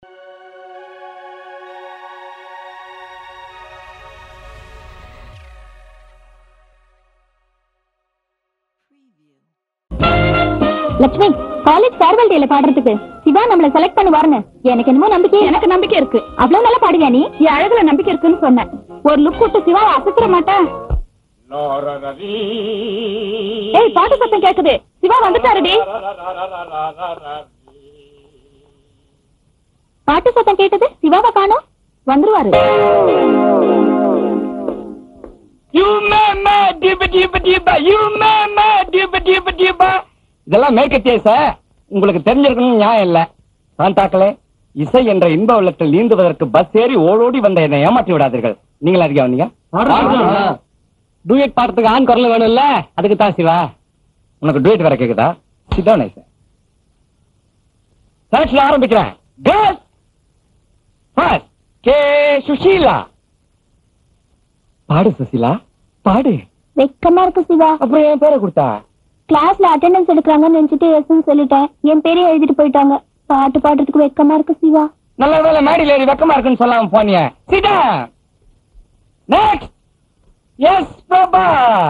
Lakshmi college farewell டேல பாடுறதுக்கு சிவா நம்மள செலக்ட் பண்ணுவாருன்னு எனக்கு என்னமோ நம்பிக்கை எனக்கு நம்பிக்கை இருக்கு அவ்வளவு நல்லா பாடுவியா நீ என் அழகுல நம்பிக்கை இருக்குன்னு சொன்னேன் ஒரு லுக் விட்டு சிவா அசத்துற மாட்டேன் ஏய் பாட்டு சத்தம் கேக்குது சிவா வந்துட்டாருடி பாட்டு சத்தம் கேட்டது சிவாவை காணோம் வந்துருவாரு You mama diba diba diba you mama diba diba diba இதெல்லாம் மேற்கத்திய சார் உங்களுக்கு தெரிஞ்சிருக்கணும் நியாயம் இல்ல சாந்தாக்களே இசை என்ற இன்ப வெள்ளத்தில் நீந்துவதற்கு பஸ் ஏறி ஓடோடி வந்த என்னை ஏமாற்றி விடாதீர்கள் நீங்களா அதிகம் வந்தீங்க டூயட் பாடுறதுக்கு ஆண் குரல் வேணும்ல அதுக்கு தான் சிவா உனக்கு டூயட் வேற கேக்குதா சிதான் சார் சர்ச்ல ஆரம்பிக்கிறேன் கேர்ள்ஸ் ஃபர்ஸ்ட் கே சுஷீலா பாடு சுசீலா பாடு வெக்கமா இருக்கு சிவா அப்புறம் என் பேரை கொடுத்தா கிளாஸ்ல அட்டெண்டன்ஸ் எடுக்கிறாங்கன்னு நினைச்சிட்டு எஸ்ன்னு சொல்லிட்டேன் என் பேரையும் எழுதிட்டு போயிட்டாங்க பாட்டு பாடுறதுக்கு வெக்கமா இருக்கு சிவா நல்ல வேலை மேடியில் ஏறி வெக்கமா இருக்குன்னு சொல்லாம போனிய சிடா நெக்ஸ்ட் எஸ் பிரபா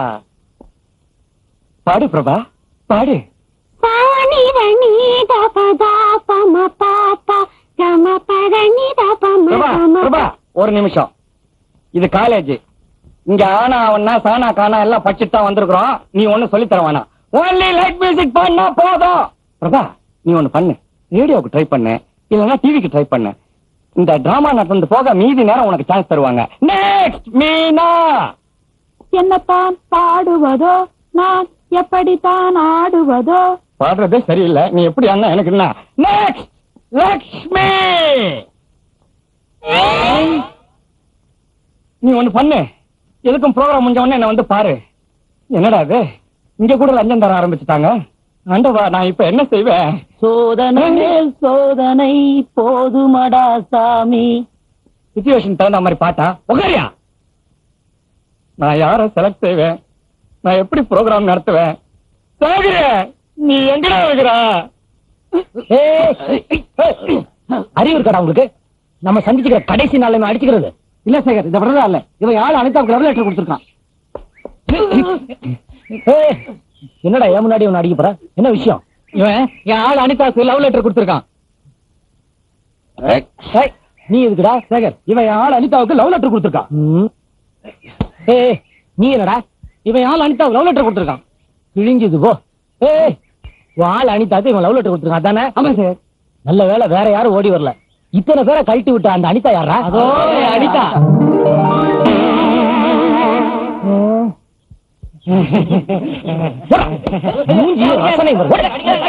பாடு பிரபா பாடு சாணி ரணி தப தாப ம பாப்பா கம பரணி தப ம பிரபா கம பிரபா ஒரு நிமிஷம் இது காலேஜ் இங்க ஆனா அவனா சானா கானா எல்லாம் படிச்சுட்டு தான் வந்திருக்கிறோம் நீ ஒண்ணு சொல்லி தர வேணாம் ஒன்லி லைட் மியூசிக் பண்ணா போதும் பிரபா நீ ஒண்ணு பண்ணு ரேடியோக்கு ட்ரை பண்ணு இல்லனா டிவிக்கு ட்ரை பண்ணு இந்த டிராமா நடந்து போக மீதி நேரம் உனக்கு சான்ஸ் தருவாங்க நெக்ஸ்ட் மீனா என்னத்தான் பாடுவதோ நான் எப்படித்தான் ஆடுவதோ பாடுறதே சரியில்லை நீ எப்படி அண்ணா எனக்கு என்ன நெக்ஸ்ட் லக்ஷ்மி நீ ஒண்ணு பண்ணு எதுக்கும் ப்ரோக்ராம் முடிஞ்ச உடனே என்ன வந்து பாரு என்னடா இது இங்க கூட லஞ்சம் தர ஆரம்பிச்சுட்டாங்க ஆண்டவா நான் இப்ப என்ன செய்வேன் சோதனை மேல் சோதனை போதுமடா சாமி சுச்சுவேஷன் தகுந்த மாதிரி பாட்டா உகாரியா நான் யார செலக்ட் செய்வேன் நான் எப்படி ப்ரோக்ராம் நடத்துவேன் சாகரே நீ எங்கடா இருக்கிறா அறிவு இருக்கடா உங்களுக்கு நம்ம சந்திச்சுக்கிற கடைசி நாள் இவன் அடிச்சுக்கிறது இல்ல சேகர் இந்த விடதா இல்ல இவன் ஆள் அனிதாவுக்கு லவ் லெட்டர் கொடுத்துருக்கான் ஏய், என்னடா ஏன் முன்னாடி இவன் அடிக்க போற என்ன விஷயம் இவன் என் ஆள் அனிதாவுக்கு லவ் லெட்டர் கொடுத்துருக்கான் ஏய், நீ எதுக்குடா சேகர் இவன் என் ஆள் அனிதாவுக்கு லவ் லெட்டர் கொடுத்துருக்கான் ம். ஏய் நீ என்னடா இவன் என் ஆள் அனிதாவுக்கு லவ் லெட்டர் கொடுத்துருக்கான் கிழிஞ்சுது போ ஏய் உன் ஆள் அனிதாவுக்கு இவன் லவ் லெட்டர் கொடுத்துருக்கான் அதானே ஆமா சார் நல்ல வேளை வேற யாரும் ஓடி வரல இத்தனை பேரை கழட்டி விட்ட அந்த அனிதா யாரா அதோ அனிதா. மூஞ்சி ரசனை வருது.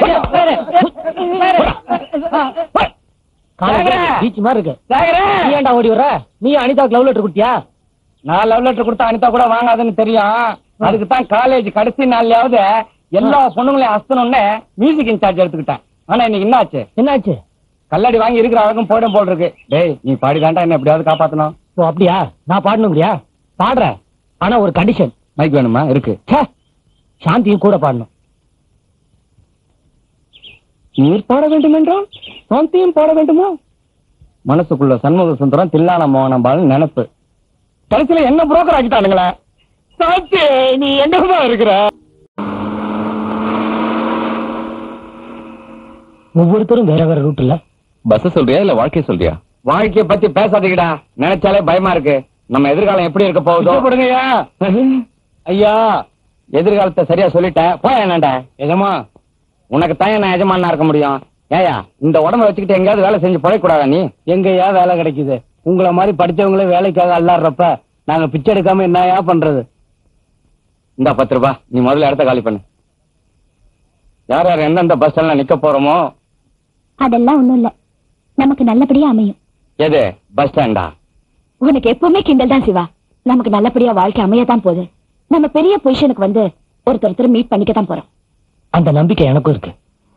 காலையில பீச் மாதிரி இருக்கு சாகரே நீ ஏன்டா ஓடி வர நீ அனிதாவுக்கு லவ் லெட்டர் கொடுத்தியா நான் லவ் லெட்டர் கொடுத்தா அனிதா கூட வாங்காதுன்னு தெரியும் அதுக்கு தான் காலேஜ் கடைசி நாள்லயாவது எல்லா பொண்ணுங்களையும் அசத்தணும்னு மியூசிக் இன்சார்ஜ் எடுத்துக்கிட்டேன் ஆனா இன்னைக்கு என்னாச்சு என்னாச்சு கல்லடி வாங்கி இருக்கிற அழகும் போயிடும் போல் இருக்கு டேய் நீ பாடிதான்டா என்ன எப்படியாவது காப்பாத்தணும் ஓ அப்படியா நான் பாடணுங்கிறியா பாடுறேன் ஆனா ஒரு கண்டிஷன் மைக் வேணுமா இருக்கு சாந்தியும் கூட பாடணும் நீர் பாட வேண்டும் என்றால் சாந்தியும் பாட வேண்டுமா மனசுக்குள்ள சண்முக சுந்தரம் தில்லான மோகனம்பால் நினைப்பு கடைசியில என்ன புரோக்கர் ஆக்கிட்டானுங்களே சாந்தி நீ எங்கதான் இருக்கிற ஒவ்வொருத்தரும் வேற வேற ரூட் இல்ல பஸ் சொல்றியா இல்ல வாழ்க்கை சொல்றியா வாழ்க்கைய பத்தி பேசாதீங்கடா நினைச்சாலே பயமா இருக்கு நம்ம எதிர்காலம் எப்படி இருக்க போகுதோ போடுங்கய்யா ஐயா எதிர்காலத்தை சரியா சொல்லிட்டேன் போய் என்னடா எஜமா உனக்கு தான் நான் எஜமானா இருக்க முடியும் ஏயா இந்த உடம்ப வச்சுக்கிட்டு எங்கேயாவது வேலை செஞ்சு பழைக்கூடாதா நீ எங்கயா வேலை கிடைக்குது உங்கள மாதிரி படிச்சவங்களே வேலைக்காக அல்லாடுறப்ப நாங்க பிச்சை எடுக்காம என்னயா பண்றது இந்த பத்து ரூபாய் நீ முதல்ல இடத்த காலி பண்ணு யார் யார் எந்தெந்த பஸ் ஸ்டாண்ட்ல நிக்க போறோமோ அதெல்லாம் ஒண்ணும் இல்ல நமக்கு நல்லபடியா அமையும் எது பஸ் ஸ்டாண்டா உனக்கு எப்பவுமே கிண்டல் தான் சிவா நமக்கு நல்லபடியா வாழ்க்கை அமையத்தான் போகுது நம்ம பெரிய பொசிஷனுக்கு வந்து ஒருத்தர் ஒருத்தர் மீட் பண்ணிக்க தான் போறோம் அந்த நம்பிக்கை எனக்கும் இருக்கு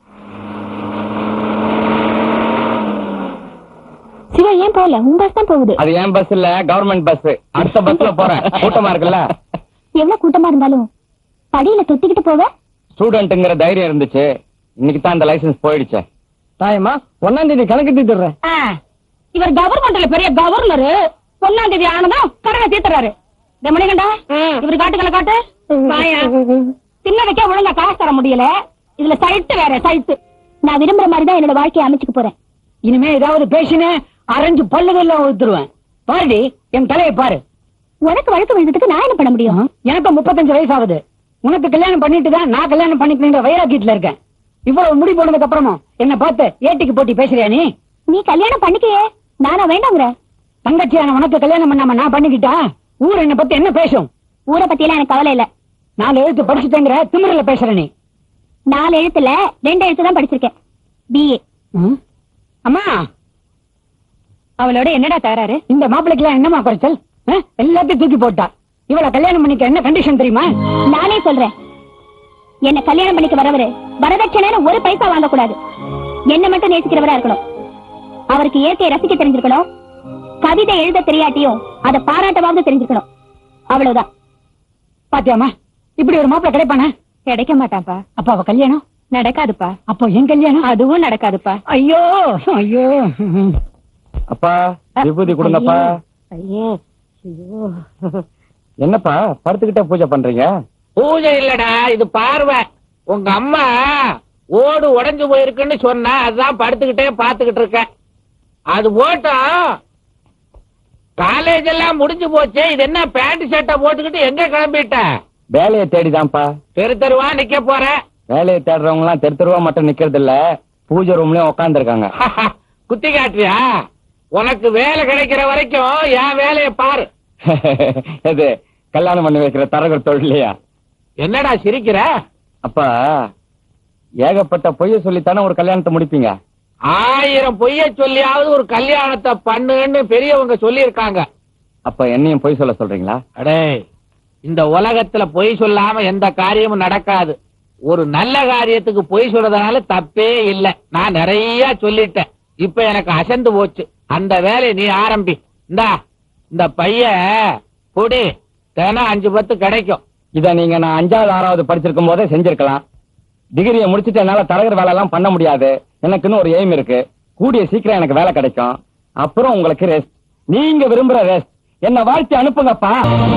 சிவா ஏன் போகல உங்க பஸ் தான் போகுது அது ஏன் பஸ் இல்ல கவர்மெண்ட் பஸ் அடுத்த பஸ்ல போறேன் கூட்டமா இருக்குல்ல எவ்வளவு கூட்டமா இருந்தாலும் படியில தொத்திக்கிட்டு போவ ஸ்டூடெண்ட்ங்கிற தைரியம் இருந்துச்சு இன்னைக்கு தான் அந்த லைசென்ஸ் போயிடுச்சு தாயம்மா ஒன்னாம் தேதி கணக்கு தீர்த்துறேன் ஆ, இவர் கவர்மெண்ட்ல பெரிய கவர்னர் ஒன்னாம் தேதி ஆனதும் கடனை தீர்த்துறாரு இந்த மணிகண்டா இவர் காட்டுக்கல காட்டு வாயா. சின்னதுக்கே ஒழுங்கா காசு தர முடியல இதுல சைட்டு வேற சைட்டு நான் விரும்புற மாதிரி தான் என்னோட வாழ்க்கையை அமைச்சுக்க போறேன் இனிமே ஏதாவது பேசினே அரைஞ்சு பல்லுகள்ல ஊத்துருவேன் பாருடி என் தலையை பாரு உனக்கு வழக்கு விழுந்ததுக்கு நான் என்ன பண்ண முடியும் எனக்கு முப்பத்தஞ்சு வயசு ஆகுது உனக்கு கல்யாணம் பண்ணிட்டு தான் நான் கல்யாணம் பண்ணிக்கணுங்கிற வைராக்கியத்துல இருக்கேன் இவ்வளவு முடி போனதுக்கு அப்புறமும் என்ன பார்த்து ஏட்டிக்கு போட்டி பேசுறியா நீ நீ கல்யாணம் பண்ணிக்கையே நானா வேண்டாங்கிற தங்கச்சியான உனக்கு கல்யாணம் பண்ணாம நான் பண்ணிக்கிட்டா ஊர் என்ன பத்தி என்ன பேசும் ஊரை பத்தி எல்லாம் எனக்கு கவலை இல்ல நாலு எழுத்து படிச்சுட்டேங்கிற திமிரில பேசுற நீ நாலு எழுத்துல ரெண்டு எழுத்து தான் படிச்சிருக்கேன் பிஏ ம்? அம்மா அவளோட என்னடா தகராறு இந்த மாப்பிள்ளைக்கு என்னமா குறைச்சல் ஆ? எல்லாத்தையும் தூக்கி போட்டா இவள கல்யாணம் பண்ணிக்க என்ன கண்டிஷன் தெரியுமா நானே சொல்றேன் என்ன கல்யாணம் பண்ணிக்க வரவரு வரதட்சணைன்னு ஒரு பைசா வாங்க கூடாது என்ன மட்டும் நேசிக்கிறவரா இருக்கணும் அவருக்கு இயற்கையை ரசிக்க தெரிஞ்சிருக்கணும் கவிதை எழுத தெரியாட்டியும் அதை பாராட்டவாவது தெரிஞ்சிருக்கணும் அவ்வளவுதான் பாத்தியாமா இப்படி ஒரு மாப்பிள்ளை கிடைப்பானா கிடைக்க மாட்டான்ப்பா அப்ப அவ கல்யாணம் நடக்காதுப்பா அப்போ என் கல்யாணம் அதுவும் நடக்காதுப்பா ஐயோ ஐயோ அப்பா விபூதி கொடுங்கப்பா ஐயோ என்னப்பா படுத்துக்கிட்டே பூஜை பண்றீங்க பூஜை இல்லடா இது பார்வை உங்க அம்மா ஓடு உடைஞ்சு போயிருக்குன்னு சொன்னா அதுதான் படுத்துக்கிட்டே பாத்துக்கிட்டு இருக்கேன் அது போட்டோம் காலேஜ் எல்லாம் முடிஞ்சு போச்சு இது என்ன பேண்ட் ஷர்ட்டை போட்டுக்கிட்டு எங்க கிளம்பிட்ட வேலையை தேடிதான்ப்பா தெரு தெருவா நிக்க போற வேலையை தேடுறவங்க எல்லாம் தெரு தெருவா மட்டும் நிக்கிறது இல்ல பூஜை ரூம்லயும் உட்கார்ந்து இருக்காங்க குத்தி காட்டுறியா உனக்கு வேலை கிடைக்கிற வரைக்கும் என் வேலையை பாரு இது கல்யாணம் பண்ணி வைக்கிற தரகர் தொழிலையா என்னடா சிரிக்கிற அப்பா ஏகப்பட்ட பொய்ய சொல்லித்தானே ஒரு கல்யாணத்தை முடிப்பீங்க ஆயிரம் பொய்ய சொல்லியாவது ஒரு கல்யாணத்தை பண்ணுன்னு பெரியவங்க சொல்லியிருக்காங்க அப்ப என்னையும் பொய் சொல்ல சொல்றீங்களா அடே இந்த உலகத்துல பொய் சொல்லாம எந்த காரியமும் நடக்காது ஒரு நல்ல காரியத்துக்கு பொய் சொல்றதுனால தப்பே இல்ல நான் நிறைய சொல்லிட்டேன் இப்ப எனக்கு அசந்து போச்சு அந்த வேலையை நீ ஆரம்பி இந்தா இந்த பைய பொடி தினம் அஞ்சு பத்து கிடைக்கும் இத நீங்க நான் அஞ்சாவது ஆறாவது படிச்சிருக்கும் போதே செஞ்சிருக்கலாம் டிகிரியை முடிச்சுட்டு என்னால தரகர் வேலை எல்லாம் பண்ண முடியாது எனக்குன்னு ஒரு எய்ம் இருக்கு கூடிய சீக்கிரம் எனக்கு வேலை கிடைக்கும் அப்புறம் உங்களுக்கு ரெஸ்ட் நீங்க விரும்புற ரெஸ்ட் என்ன வாழ்த்தி அனுப்புங்கப்பா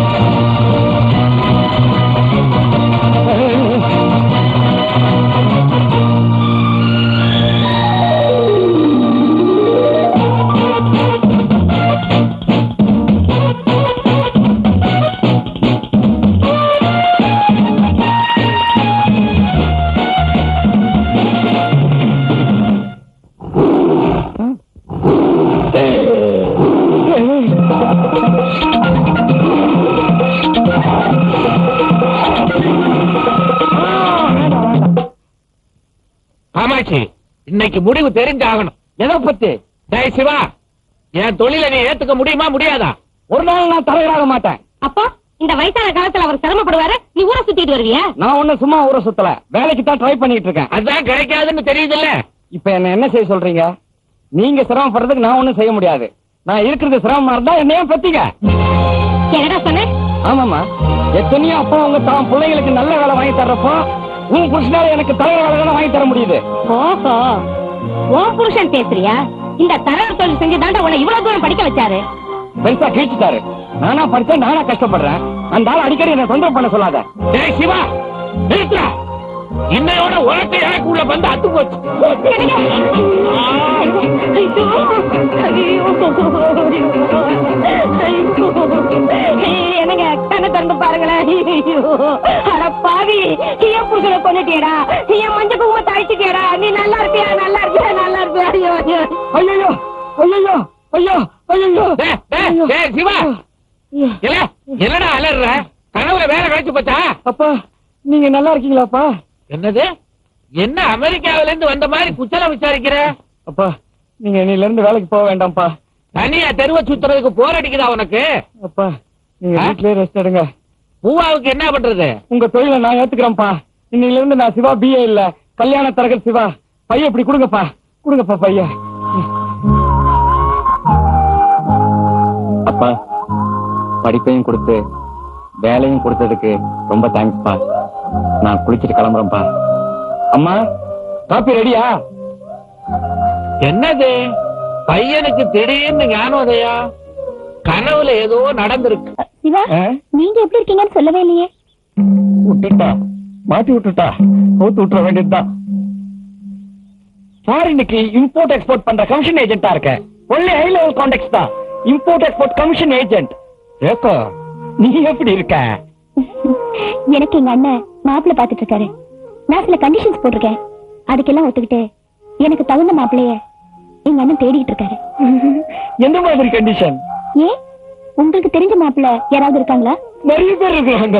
காமாட்சி இன்னைக்கு முடிவு தெரிஞ்சாகணும் எதை பத்தி டேய் சிவா என் தொழிலை நீ ஏத்துக்க முடியுமா முடியாதா ஒரு நாள் நான் தரகராக மாட்டேன் அப்போ இந்த வயசான காலத்துல அவர் சிரமப்படுவாரு நீ ஊரை சுத்திட்டு வருவியா நான் ஒண்ணும் சும்மா ஊரை சுத்தல வேலைக்கு தான் ட்ரை பண்ணிட்டு இருக்கேன் அதான் கிடைக்காதுன்னு தெரியுதுல்ல இப்ப என்ன என்ன செய்ய சொல்றீங்க நீங்க சிரமப்படுறதுக்கு நான் ஒண்ணும் செய்ய முடியாது நான் இருக்கிறது சிரமமா இருந்தா என்னையும் பத்திங்க என்னடா சொன்ன ஆமாமா எத்தனையோ அப்பா உங்க தான் பிள்ளைங்களுக்கு நல்ல வேலை வாங்கி தர்றப்போ உன் புருஷனால எனக்கு தலைவர் வேலை தானே வாங்கி தர முடியுது ஓஹோ உன் புருஷன் பேசுறியா இந்த தரகர் தொழில் செஞ்சு தாண்டா உன்னை இவ்வளவு தூரம் படிக்க வச்சாரு பெருசா கீழ்ச்சிட்டாரு நானா படிச்சேன் நானா கஷ்டப்படுறேன் அந்த ஆள் அடிக்கடி என்ன தொந்தரவு பண்ண சொல்லாத டேய் சிவா நிறுத்துறா இன்னையோட உனக்கு எனக்கு உள்ள வந்து அத்து போச்சு என்னங்க கண்ணை திறந்து பாருங்களேன் ஐயோ, அட பாவி என் புருஷனை கொண்டுட்டியடா என் மஞ்சள் குங்குமத்தை அழிச்சிட்டியடா நீ நல்லா இருப்பியா நல்லா இருப்பியா நல்லா இருப்பியா ஐயோ ஐயோ. ஐயோ ஐயோ ஐயோ ஐயோ டேய், டேய், டேய், சிவா இல்ல என்னடா அலற கனவுல வேலை கிடைச்சு போச்சா அப்பா நீங்க நல்லா இருக்கீங்களாப்பா என்னது என்ன அமெரிக்காவில இருந்து வந்த மாதிரி குச்சல விசாரிக்கிற அப்பா நீங்க இன்னையில இருந்து வேலைக்கு போக வேண்டாம்ப்பா தனியா தெருவ சுத்துறதுக்கு போர் அடிக்குதா உனக்கு அப்பா நீங்க ஆ? வீட்லயே ரெஸ்ட் எடுங்க பூவாவுக்கு என்ன பண்றது உங்க தொழிலை நான் ஏத்துக்கிறேன்ப்பா இன்னையில இருந்து நான் சிவா பிஏ இல்ல கல்யாண தரகர் சிவா பைய இப்படி கொடுங்கப்பா கொடுங்கப்பா பைய அப்பா படிப்பையும் கொடுத்து வேலையும் கொடுத்ததுக்கு ரொம்ப தேங்க்ஸ்ப்பா நான் குளிச்சிட்டு கிளம்புறேன்ப்பா அம்மா காப்பி ரெடியா என்னது பையனுக்கு திடீர்னு ஞானோதயம் கனவுல ஏதோ நடந்திருக்கு சிவா ஆ? நீங்க எப்படி இருக்கீங்கன்னு சொல்லவே இல்லையே விட்டுட்டா மாட்டி விட்டுட்டா ஊத்து விட்டுற வேண்டியதுதான் ஃபாரினுக்கு இம்போர்ட் எக்ஸ்போர்ட் பண்ற கமிஷன் ஏஜென்ட்டா இருக்கேன் ஒன்லி ஹை லெவல் கான்டெக்ட் தான் இம்போர்ட் எக்ஸ்போர்ட் கமிஷன் ஏஜென்ட் ஏக்கோ நீ எப்படி இருக்க எனக்கு எங்க அண்ணன் மாப்பிள்ளை பாத்துட்டு இருக்காரு நான் சில கண்டிஷன்ஸ் போட்டிருக்கேன் அதுக்கெல்லாம் ஒத்துக்கிட்டு எனக்கு தகுந்த மாப்பிள்ளைய எங்க அண்ணன் தேடிட்டு இருக்காரு எந்த மாதிரி கண்டிஷன் ஏன் உங்களுக்கு தெரிஞ்ச மாப்பிள்ளை யாராவது இருக்காங்களா நிறைய பேர் இருக்காங்க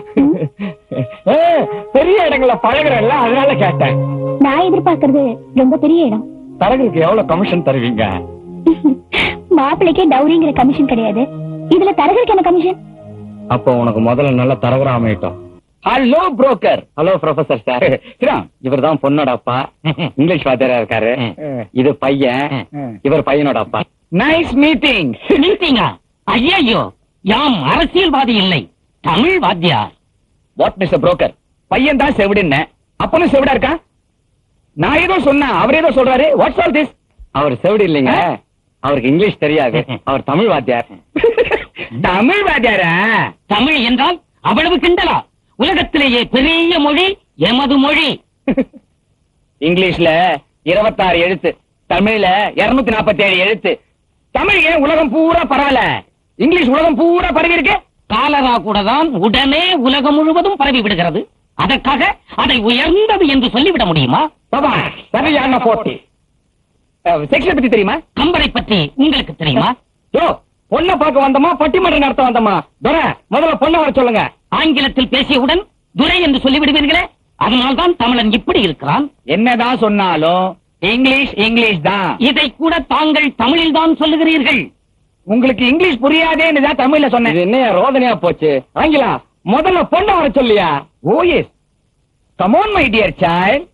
ஏ, பெரிய இடங்கள்ல பழகுறல்ல அதனால கேட்டேன் நான் எதிர்பார்க்கறது ரொம்ப பெரிய இடம் தரகுக்கு எவ்வளவு கமிஷன் தருவீங்க மாப்பிள்ளைக்கே டவுரிங்கிற கமிஷன் கிடையாது இதுல தரகருக்கு என்ன கமிஷன் அப்போ உனக்கு முதல்ல நல்ல தரகரா அமையட்டும் hello broker hello professor sir இவர் தான் பொண்ணோட அப்பா இங்கிலீஷ் வாத்தியாரா இருக்காரு இது பையன் இவர் பையனோட அப்பா நைஸ் மீட்டிங் மீட்டிங்கா ஐயோ யாம் அரசியல்வாதி இல்லை தமிழ் வாத்தியார் வாட் மிஸ்டர் புரோக்கர் பையன் தான் செவிடுன்னு அப்பனும் செவிடா இருக்கா நான் ஏதோ சொன்னா அவர் ஏதோ சொல்றாரு வாட்ஸ் ஆல் திஸ் அவர் செவிடு இல்லைங்க அவருக்கு இங்கிலீஷ் தெரியாது அவர் தமிழ் வாத்தியார் தமிழ் வாத்தியாரா தமிழ் என்றால் அவ்வளவு கிண்டலா உலகத்திலேயே பெரிய மொழி எமது மொழி இங்கிலீஷ்ல இருபத்தாறு எழுத்து தமிழ்ல இருநூத்தி நாற்பத்தி ஏழு எழுத்து தமிழ் ஏன் உலகம் பூரா பரவல இங்கிலீஷ் உலகம் பூரா பரவி இருக்கு காலரா கூட தான் உடனே உலகம் முழுவதும் பரவி விடுகிறது அதற்காக அதை உயர்ந்தது என்று சொல்லிவிட முடியுமா பாபா சரியான போட்டி செக்ஷன் பத்தி தெரியுமா கம்பரை பற்றி உங்களுக்கு தெரியுமா யோ பொண்ண பார்க்க வந்தோமா பட்டிமன்றம் நடத்த வந்தோமா துர முதல்ல பொண்ண வர சொல்லுங்க ஆங்கிலத்தில் பேசியவுடன் துரை என்று சொல்லிவிடுவீர்களே அதனால்தான் தமிழன் இப்படி இருக்கிறான் என்னதான் சொன்னாலும் இங்கிலீஷ் இங்கிலீஷ் தான் இதை கூட தாங்கள் தமிழில் தான் சொல்லுகிறீர்கள் உங்களுக்கு இங்கிலீஷ் புரியாதேன்னு தான் தமிழ்ல சொன்னேன் இது என்ன ரோதனையா போச்சு ஆங்கிலா முதல்ல பொண்ண வர சொல்லியா oh yes come on my dear child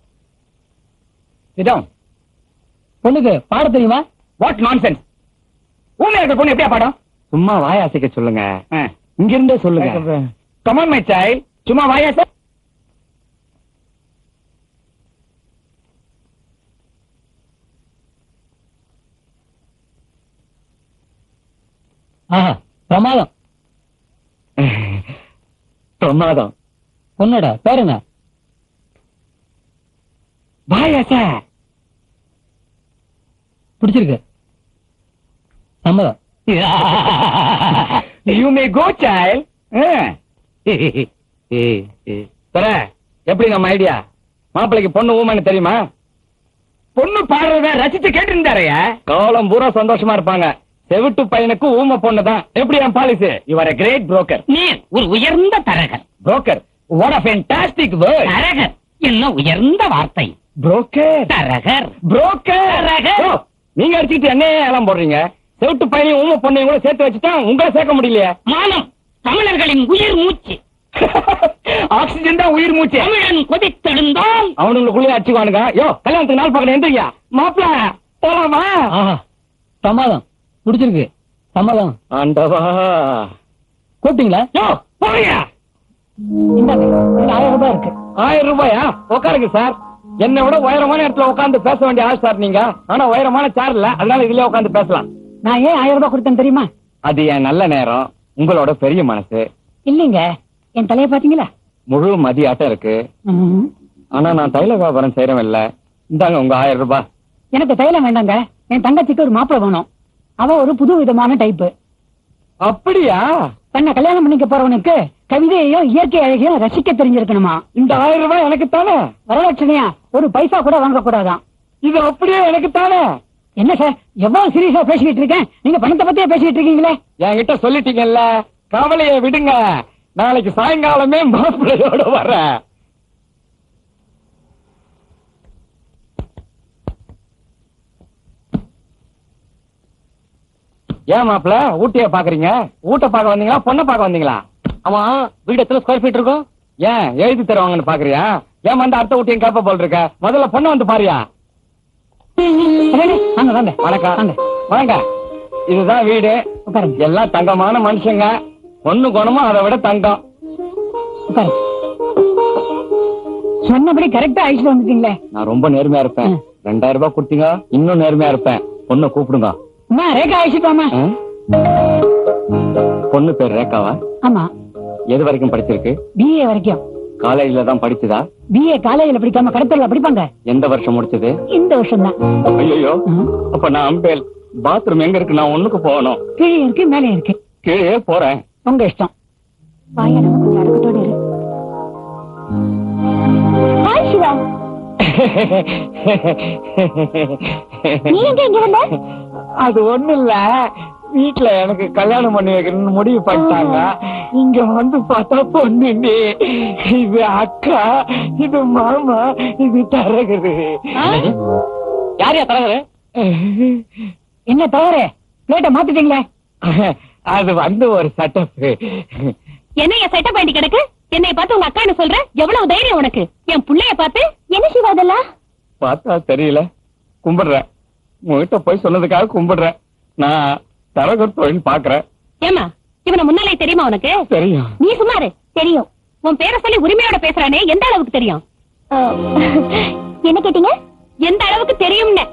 சிடம் பொண்ணுக்கு பாட தெரியுமா வாட் நான்சென்ஸ் ஊமையா இருக்க பொண்ணு எப்படியா பாடம் சும்மா வாயாசிக்க சொல்லுங்க இங்க இருந்தே சொல்லுங்க கம் ஆன் மை சைல்ட் சும்மா வாயாச ஆஹா பிரமாதம் பிரமாதம் பொண்ணோட பேருங்க வாயாச பிடிச்சிருக்கு சம்மதம் யூ மே கோ சைல்ட் சர எப்படி நம்ம ஐடியா மாப்பிளைக்கு பொண்ணு ஊமன்னு தெரியுமா பொண்ணு பாடுறத ரசிச்சு கேட்டு இருந்தாரையா காலம் பூரா சந்தோஷமா இருப்பாங்க செவிட்டு பையனுக்கு ஊம பொண்ணு தான் எப்படி என் policy your a great broker நீர் ஒரு உயர்ந்த தரகர் broker what a fantastic word தரகர் என்ன உயர்ந்த வார்த்தை புரோக்கர் தரகர் புரோக்கர் தரகர். நீங்க அடிச்சுக்கிட்டு என்ன ஏலம் போடுறீங்க செவிட்டு பையனையும் ஊம பொண்ணையும் கூட சேர்த்து வச்சுட்டா உங்களை சேர்க்க முடியலையே மானம் தமிழர்களின் உயிர் மூச்சு ஆக்சிஜன் தான் உயிர் மூச்சு தமிழன் கொதித்தெழுந்தால் அவனுங்களுக்குள்ளே அடிச்சுக்குவானுங்க யோ கல்யாணத்துக்கு நாள் பார்க்கணும் எந்திரியா மாப்பிள போலாமா சம்மதம் பிடிச்சிருக்கு சம்மதம் ஆண்டவா கூப்பிட்டீங்களா யோ போறியா இந்தாங்க, இதுல ஆயிரம் ரூபாய் இருக்கு ஆயிரம் ரூபாயா உட்காருங்க சார் என்னை விட உயரமான இடத்துல உட்கார்ந்து பேச வேண்டிய ஆள் சார் நீங்க ஆனா உயரமான சேர் இல்ல அதனால இதுலயே உட்கார்ந்து பேசலாம் நான் ஏன் ஆயிரம் ரூபாய் கொடுத்தேன் தெரியுமா அது என் நல்ல நேரம் உங்களோட பெரிய மனசு இல்லைங்க என் தலைய பாத்தீங்களா முழு மதியாட்டம் இருக்கு ம்ம். ஆனா நான் தைல வியாபாரம் செய்யறவன் இல்ல இந்தாங்க உங்க ஆயிரம் ரூபாய் எனக்கு தைலம் வேண்டாங்க என் தங்கச்சிக்கு ஒரு மாப்பிள்ளை வேணும் அவ ஒரு புது விதமான டைப்பு அப்படியா தன்னை கல்யாணம் பண்ணிக்க போறவனுக்கு கவிதையையும் இயற்கை அழகையும் ரசிக்க தெரிஞ்சிருக்கணுமா இந்த ஆயிரம் ரூபாய் எனக்கு தானே வரதட்சணையா ஒரு பைசா கூட வாங்க கூடாதான் இது அப்படியே எனக்கு தானே என்ன சார் எவ்வளவு சீரியஸா பேசிக்கிட்டு இருக்கேன் நீங்க பணத்தை பத்தியே பேசிட்டு இருக்கீங்களே என்கிட்ட சொல்லிட்டீங்கல்ல கவலைய விடுங்க நாளைக்கு சாயங்காலமே மாப்பிள்ளையோட வரேன் ஏன் மாப்பிள்ள ஊட்டிய பாக்குறீங்க ஊட்ட பார்க்க வந்தீங்களா பொண்ணை பார்க்க வந்தீங்களா ஆமா வீடு எத்தனை ஸ்கொயர் ஃபீட் இருக்கும் ஏன் எழுதி தருவாங்கன்னு பாக்குறியா ஏன் வந்து அடுத்த ஊட்டியும் கேப்ப போல் இருக்க முதல்ல பொண்ணை வந்து பாரியா அடடே, வாங்க வாங்க வணக்கம் வாங்க வாங்க இதுதான் வீடு உட்காருங்க எல்லாம் தங்கமான மனுஷங்க பொண்ணு குணமும் அதை விட தங்கம் உட்காருங்க சொன்னபடி கரெக்டா அழிச்சுட்டு வந்துட்டீங்களே நான் ரொம்ப நேர்மையா இருப்பேன் ரெண்டாயிரம் ரூபாய் கொடுத்தீங்க இன்னும் நேர்மையா இருப்பேன் பொண்ணை கூப்பிடுங்க அம்மா ரேகா அழைச்சிட்டோமா ஆ? பொண்ணு பேர் ரேகாவா ஆமா எது வரைக்கும் படிச்சிருக்கு பிஏ வரைக்கும் காலேஜ்ல தான் படிச்சதா பிஏ காலேஜ்ல படிக்காம கடத்தல படிப்பாங்க எந்த வருஷம் முடிச்சது இந்த வருஷம் தான் ஐயோ அப்ப நான் அம்பேல் பாத்ரூம் எங்க இருக்கு நான் ஒண்ணுக்கு போகணும் கீழே இருக்கு மேலே இருக்கு கீழே போறேன் உங்க இஷ்டம் வாயா நம்ம கொஞ்சம் அடக்கத்தோட இரு ஹாய் சிவா நீ எங்க இங்க வந்த அது ஒண்ணு இல்ல வீட்டுல எனக்கு கல்யாணம் பண்ணி வைக்கணும்னு முடிவு பண்ணிட்டாங்க இங்க வந்து பார்த்தா பொண்ணு நீ இது அக்கா இது மாமா இது தரகுது யார் யா தரகரு என்ன தவறு பிளேட்டை மாத்திட்டீங்களே அது வந்து ஒரு சட்டப்பு என்ன என் செட்டப் வேண்டி கிடக்கு என்னை பார்த்து உங்க அக்கான்னு சொல்ற எவ்வளவு தைரியம் உனக்கு என் புள்ளைய பார்த்து என்ன சிவா அதெல்லாம் பார்த்தா தெரியல கும்பிடுறேன் உங்ககிட்ட போய் சொன்னதுக்காக கும்பிடுறேன் நான் தரகர் தொழில் பாக்குறேன் ஏமா இவனை முன்னாலே தெரியுமா உனக்கு தெரியும் நீ சுமாரு தெரியும் உன் பேரை சொல்லி உரிமையோட பேசுறானே எந்த அளவுக்கு தெரியும் என்ன கேட்டீங்க எந்த அளவுக்கு தெரியும்னு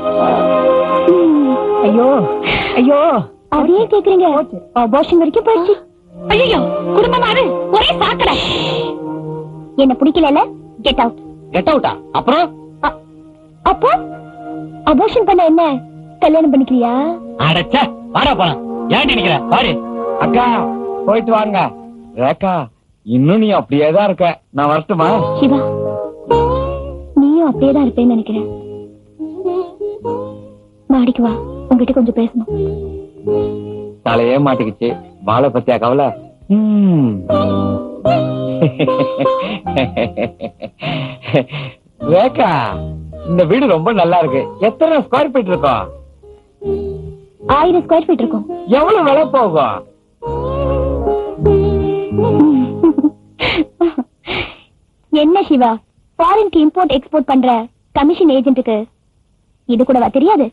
ஐயோ ஐயோ அதையே கேக்குறீங்க அபார்ஷன் வரைக்கும் போயிடுச்சு ஐயோ குடும்பமாரு ஒரே சாக்கடை என்ன பிடிக்கல கெட் அவுட் கெட் அவுட்டா அப்புறம் அப்போ அபார்ஷன் பண்ண என்ன கல்யாணம் பண்ணிக்கிறியா அடைச்ச வாடா போலாம் ஏன்டி நிக்கிற பாரு அக்கா போயிட்டு வாங்க ரேக்கா இன்னும் நீ அப்படியே தான் இருக்க நான் வரட்டுமா சிவா நீயும் அப்படியே தான் இருப்பேன்னு நினைக்கிறேன் மாடிக்கு வா உங்ககிட்ட கொஞ்சம் பேசணும் தலையே மாட்டிக்கிச்சு வாழை பத்தியா கவலை ம். ரேக்கா இந்த வீடு ரொம்ப நல்லா இருக்கு எத்தனை ஸ்கொயர் ஃபீட் இருக்கும் ஆயிரம் ஸ்கொயர் ஃபீட் இருக்கும் எவ்வளவு விலை போகும் என்ன சிவா ஃபாரின்க்கு இம்போர்ட் எக்ஸ்போர்ட் பண்ற கமிஷன் ஏஜென்ட்டுக்கு இது கூடவா தெரியாது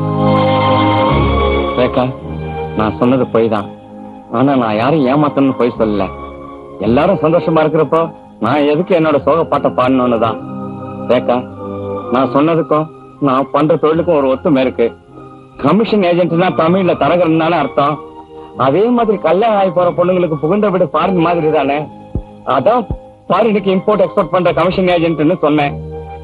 ரேக்கா நான் சொன்னது பொய் தான் ஆனா நான் யாரும் ஏமாத்தணும்னு பொய் சொல்லல எல்லாரும் சந்தோஷமா இருக்கிறப்போ நான் எதுக்கு என்னோட சோக பாட்டை பாடணும்னு தான் ரேக்கா நான் சொன்னதுக்கும் நான் பண்ற தொழிலுக்கும் ஒரு ஒத்துமை இருக்கு கமிஷன் ஏஜென்ட்னா தமிழ்ல தரகர்னால அர்த்தம் அதே மாதிரி கல்யாணம் ஆகி போற பொண்ணுங்களுக்கு புகுந்த வீடு ஃபாரின் மாதிரி தானே அதான் ஃபாரினுக்கு இம்போர்ட் எக்ஸ்போர்ட் பண்ற கமிஷன் ஏஜென்ட்னு சொன்னேன்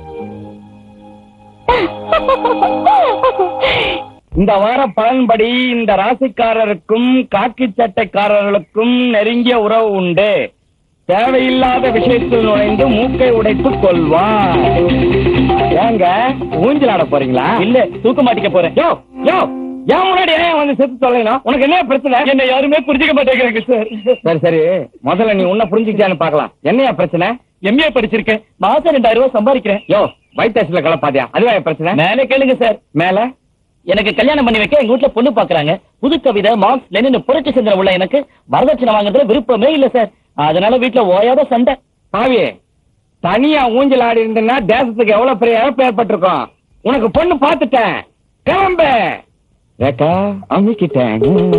இந்த வார பலன்படி இந்த ராசிக்காரருக்கும் காக்கி சட்டைக்காரர்களுக்கும் நெருங்கிய உறவு உண்டு தேவையில்லாத விஷயத்தில் நுழைந்து மூக்கை உடைத்துக் கொள்வார் ஏங்க ஊஞ்சலாட போறீங்களா இல்ல தூக்க மாட்டிக்க போறேன் யோ யோ ஏன் முன்னாடி ஏன் வந்து செத்து தொலைணும் உனக்கு என்ன பிரச்சனை என்ன யாருமே புரிஞ்சுக்க மாட்டேங்கிறாங்க சார் சரி சரி முதல்ல நீ உன்ன புரிஞ்சுக்கிட்டான்னு பாக்கலாம் என்னையா பிரச்சனை எம்ஏ படிச்சிருக்கேன் மாசம் ரெண்டாயிரம் ரூபாய் சம்பாதிக்கிறேன் யோ வைத்தாசில கலப்பாதியா அதுவா என் பிரச்சனை மேல கேளுங்க சார் மேல எனக்கு கல்யாணம் பண்ணி வைக்க எங்க வீட்ல பொண்ணு பாக்குறாங்க புது கவிதை மார்க்ஸ் லெனின் புரட்சி சிந்தனை உள்ள எனக்கு வரதட்சணை வாங்குறதுல விருப்பமே இல்ல சார் அதனால வீட்ல ஓயாத சண்டை பாவி தனியா ஊஞ்சல் ஆடி இருந்தேன்னா தேசத்துக்கு எவ்வளவு பெரிய இழப்பு ஏற்பட்டிருக்கும் உனக்கு பொண்ணு பார்த்துட்டேன் கிளம்பு ரேக்கா அமிக்கிட்டேன்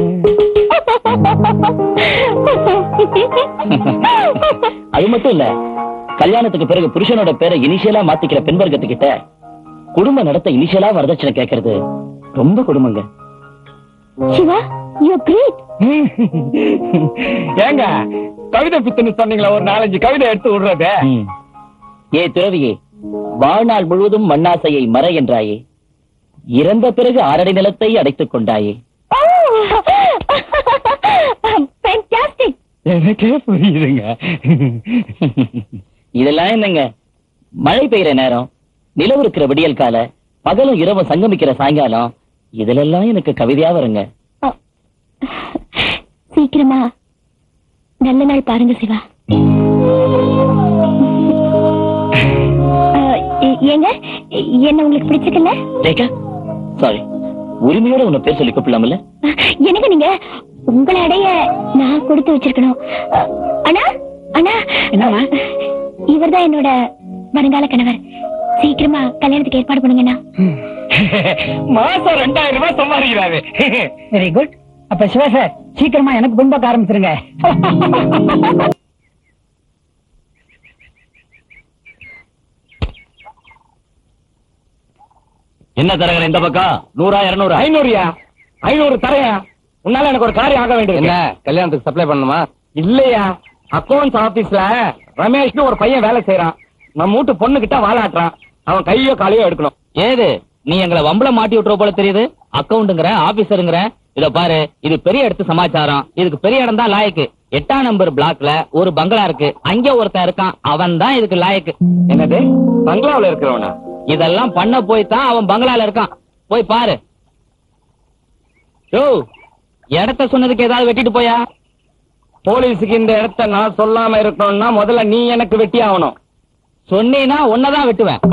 அது மட்டும் இல்ல கல்யாணத்துக்கு பிறகு புருஷனோட பேரை இனிஷியலா மாத்திக்கிற பெண் வர்க்கத்துக்கிட்ட குடும்ப நடத்த இனிஷியலா வரதட்சணை கேட்கறது ரொம்ப கொடுமைங்க சிவா யூ கிரேட் ஏங்க கவிதை பித்துன்னு சொன்னீங்களா ஒரு நாலஞ்சு கவிதை எடுத்து விடுறது ம். ஏ துறவியே வாழ்நாள் முழுவதும் மண்ணாசையை மற என்றாயே இறந்த பிறகு ஆறடி நிலத்தை அடைத்துக் கொண்டாயே ஃபேன்டாஸ்டிக் எனக்கே புரியுதுங்க இதெல்லாம் என்னங்க மழை பெய்யற நேரம் நிலவு இருக்கிற விடியல் கால பகலும் இரவும் சங்கமிக்கிற சாயங்காலம் இதுலெல்லாம் எனக்கு கவிதையா வருங்க சீக்கிரமா நல்ல நாள் பாருங்க சிவா அஹ், ஏ- ஏங்க என்ன உங்களுக்கு பிடிச்சிருக்குல்ல ரேகா சாரி உரிமையோட உன்னை பேர் சொல்லி கூப்பிடலாம்ல எனக்கு நீங்க உங்களை அடைய நான் கொடுத்து வச்சிருக்கணும் அஹ், அண்ணா அண்ணா என்னமா இவர்தான் என்னோட வருங்கால கணவர் சீக்கிரமா கல்யாணத்துக்கு ஏற்பாடு பண்ணுங்கண்ணா மாசம் ரெண்டாயிரம் ரூபாய் சம்பாதிக்கிறாரு வெரி குட் அப்ப சிவா சார் சீக்கிரமா எனக்கு புண்பாக்க ஆரம்பிச்சிருங்க என்ன தரகர் இந்த பக்கம் நூறா இருநூறா ஐநூறுயா ஐநூறு தரையா உன்னால எனக்கு ஒரு காரியம் ஆக வேண்டியது என்ன கல்யாணத்துக்கு சப்ளை பண்ணணுமா இல்லையா அக்கௌண்ட்ஸ் ஆபீஸ்ல ரமேஷ்னு ஒரு பையன் வேலை செய்யறான் நம்ம வீட்டு பொண்ணு கிட்ட வாலாட்டுறான் அவன் கையோ காலையோ எடுக்கணும் ஏது நீ எங்களை வம்பள மாட்டி விட்டுற போல தெரியுது அக்கவுண்ட்ங்கிற ஆபீசருங்கிற இத பாரு இது பெரிய இடத்து சமாச்சாரம் இதுக்கு பெரிய இடம் தான் லாயக்கு எட்டாம் நம்பர் பிளாக்ல ஒரு பங்களா இருக்கு அங்க ஒருத்தன் இருக்கான் அவன் தான் இதுக்கு லாயக்கு என்னது பங்களாவுல இருக்கிறவனா இதெல்லாம் பண்ண போய் தான் அவன் பங்களால இருக்கான் போய் பாரு யோ இடத்த சொன்னதுக்கு ஏதாவது வெட்டிட்டு போயா போலீஸுக்கு இந்த இடத்த நான் சொல்லாம இருக்கணும்னா முதல்ல நீ எனக்கு வெட்டி ஆகணும் சொன்னீன்னா உன்னதான் வெட்டுவேன்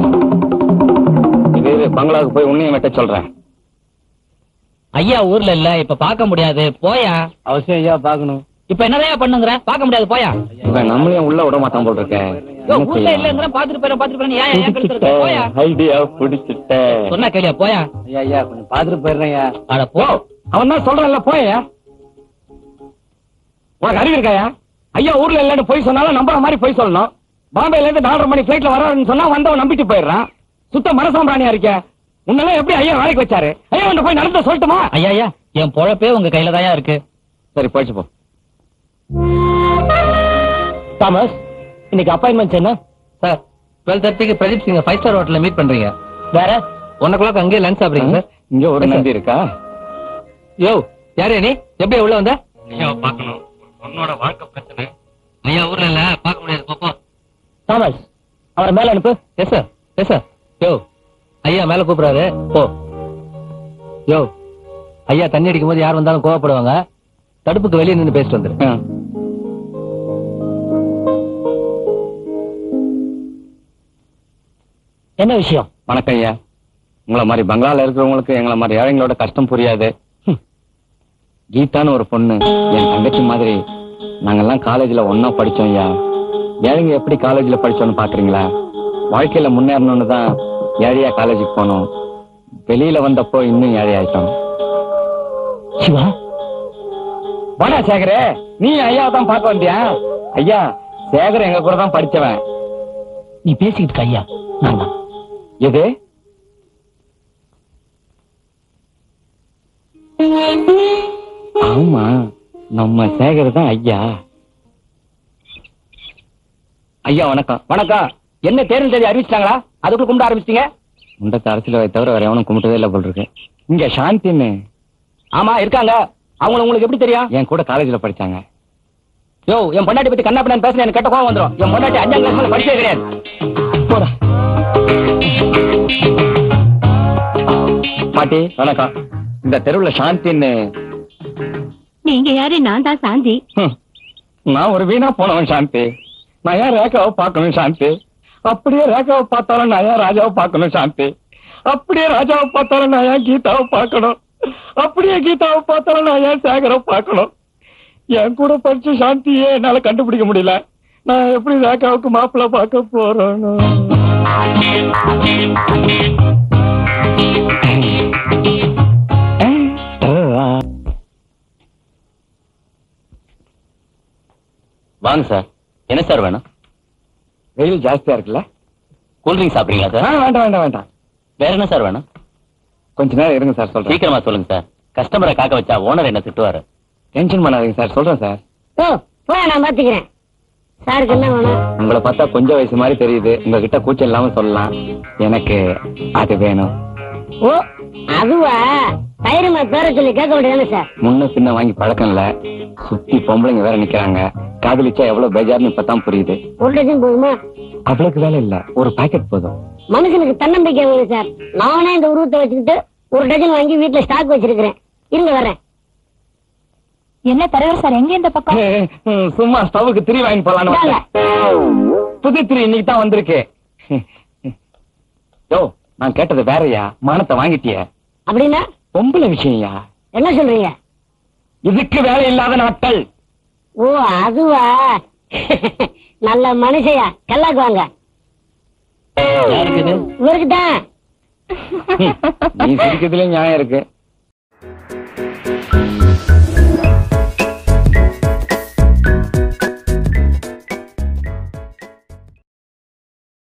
இது இரு, பங்களாவுக்கு போய் உன்னையும் வெட்ட சொல்றேன் ஐயா ஊர்ல இல்ல இப்ப பார்க்க முடியாது போயா அவசியம் ஐயா பாக்கணும் இப்ப என்னதான் பண்ணுங்கிற பார்க்க முடியாது போயா இவன் நம்மளையும் உள்ள விட மாட்டான் போல் இருக்கேன் யோ, ஊர்ல இல்லங்கிற பாத்துட்டு போயிடும் பாத்துட்டு போயிடும் ஏன் ஏன் கழுத்துல இருக்க? போயா ஐடியா பிடிச்சிட்ட சொன்னா கேளியா போயா ஐயா ஐயா கொஞ்சம் பாத்துட்டு போயிடுறேன் அட போ அவன் தான் சொல்றான்ல போயா உனக்கு அறிவு இருக்காயா ஐயா ஊர்ல இல்லன்னு போய் சொன்னாலும் நம்புற மாதிரி போய் சொல்லணும் பாம்பேல இருந்து நாலரை மணி பிளைட்ல வராருன்னு சொன்னா வந்தவன் நம்பிட்டு போயிடுறான் சுத்த மனசாம்பிராணியா இருக்க உன்னெல்லாம் எப்படி ஐயா வேலைக்கு வச்சாரு ஐயா உன்னை போய் நடந்த சொல்லட்டுமா ஐயா ஐயா என் பொழப்பே உங்க கையில தான் இருக்கு சரி போயிடுச்சு போ தாமஸ் இன்னைக்கு அப்பாயின்மெண்ட் என்ன சார் டுவெல் தேர்ட்டிக்கு பிரதீப் சிங்க ஃபைவ் ஸ்டார் ஹோட்டல்ல மீட் பண்றீங்க வேற ஒன் ஓ கிளாக் அங்கேயே லஞ்ச் சாப்பிடுறீங்க சார் இங்க ஒரு நம்பி இருக்கா யோ யாரு நீ எப்படி உள்ள வந்த ஐயா பாக்கணும் உன்னோட வாழ்க்கை பிரச்சனை ஐயா ஊர்ல இல்ல பார்க்க முடியாது பாப்பா தாமஸ் அவரை மேல அனுப்பு எஸ் சார் எஸ் சார் யோ ஐயா மேல கூப்பிடுறாரு போ யோ ஐயா தண்ணி அடிக்கும் போது யார் வந்தாலும் கோவப்படுவாங்க தடுப்புக்கு வெளியே நின்னு பேசிட்டு வந்துரு ஆ. என்ன விஷயம் வணக்கம் ஐயா உங்களை மாதிரி பங்களால இருக்கிறவங்களுக்கு எங்களை மாதிரி ஏழைங்களோட கஷ்டம் புரியாது ஹம். கீதான்னு ஒரு பொண்ணு என் தங்கச்சி மாதிரி நாங்கெல்லாம் காலேஜ்ல ஒன்னா படிச்சோம் ஐயா ஏழைங்க எப்படி காலேஜ்ல படிச்சோம்னு பாக்குறீங்களா வாழ்க்கையில முன்னேறணும்னு தான் ஏழையா காலேஜுக்கு போனோம் வெளியில வந்தப்போ இன்னும் ஏழை ஆயிட்டோம் சிவா வாடா சேகரே நீ ஐயா தான் பார்க்க வந்தியா ஐயா சேகர் எங்க கூட தான் படிச்சவன் நீ பேசிக்கிட்டு இருக்க ஐயா நான் தான் எது ஆமா நம்ம சேகர் தான் ஐயா ஐயா வணக்கம் வணக்கம் என்ன தேர்தல் தேதி அறிவிச்சிட்டாங்களா அதுக்குள்ள கும்பிட ஆரம்பிச்சிட்டீங்க முண்டத்தை அரசியல் தவிர வேற எவனும் கும்பிட்டதே இல்ல போல் இருக்கு இங்க சாந்தின்னு ஆமா இருக்காங்க அவங்கள உங்களுக்கு எப்படி தெரியும் என் கூட காலேஜ்ல படிச்சாங்க யோ என் பொண்டாட்டி பத்தி கண்ணா பண்ணு பேசுன எனக்கு கெட்ட கோவம் வந்துரும் என் பொண்டாட்டி அஞ்சாம் கிளாஸ் மேல படிச்சே கிடையாது போடா பாட்டி வணக்கம் இந்த தெருவுல சாந்தின்னு நீங்க யாரு நான் தான் சாந்தி ஹம், நான் ஒரு வீணா போனவன் சாந்தி நான் ஏன் ரேகாவை பார்க்கணும் சாந்தி அப்படியே ரேகாவை பார்த்தாலும் நான் ஏன் ராஜாவை பார்க்கணும் சாந்தி அப்படியே ராஜாவை பார்த்தாலும் நான் ஏன் கீதாவை பார்க்கணும் அப்படியே கீதாவை பார்த்தாலும் நான் ஏன் சேகரை பார்க்கணும் என் கூட படிச்ச சாந்தியே என்னால கண்டுபிடிக்க முடியல நான் எப்படி ரேகாவுக்கு மாப்பிள்ளை பார்க்க போறேன்னு வாங்க சார் என்ன சார் வேணும் வெயில் ஜாஸ்தியா இருக்குல்ல கூல்ட்ரிங்க் சாப்பிடுறீங்களா ஆ, சார் வேண்டாம் வேண்டாம் வேண்டாம் வேற என்ன சார் வேணும் கொஞ்ச நேரம் இருங்க சார் சொல்றேன் சீக்கிரமா சொல்லுங்க சார் கஸ்டமரை காக்க வச்சா ஓனர் என்ன திட்டுவாரு டென்ஷன் பண்ணாதீங்க சார் சொல்றேன் சார் ஓ போய் நான் பாத்துக்கிறேன் சாருக்கு என்ன வேணும் உங்களை பார்த்தா கொஞ்சம் வயசு மாதிரி தெரியுது உங்ககிட்ட கூச்சம் இல்லாம சொல்லலாம் எனக்கு அது வேணும் ஓ அதுவா தைரியமா பேர சொல்லி கேட்க வேண்டியதானே சார் முன்ன பின்ன வாங்கி பழக்கம் இல்ல சுத்தி பொம்பளைங்க வேற நிக்கிறாங்க காதலிச்சா எவ்வளவு பேஜார்னு இப்பதான் புரியுது ஒரு டஜன் போதுமா அவ்வளவுக்கு வேலை இல்ல ஒரு பாக்கெட் போதும் மனுஷனுக்கு தன்னம்பிக்கை வேணும் சார் நானே இந்த உருவத்தை வச்சுக்கிட்டு ஒரு டஜன் வாங்கி வீட்டுல ஸ்டாக் வச்சிருக்கிறேன் இருங்க வர்றேன் என்ன தலைவர் சார் எங்க இந்த பக்கம் ம், சும்மா ஸ்டவ்வுக்கு திரி வாங்கி போலான்னு வந்தேன். புது திரி இன்னைக்கு தான் வந்திருக்கு யோ நான் கேட்டது வேறயா மானத்தை வாங்கிட்டிய அப்படின்னா பொம்பளை விஷயம்யா என்ன சொல்றீங்க இதுக்கு வேலை இல்லாத நாட்கள் ஓ அதுவா நல்ல மனுஷயா கல்லாக்கு வாங்க யாருக்கு இது இவருக்கு தான் ம், நீ சிரிக்கிறதுல நியாயம் இருக்கு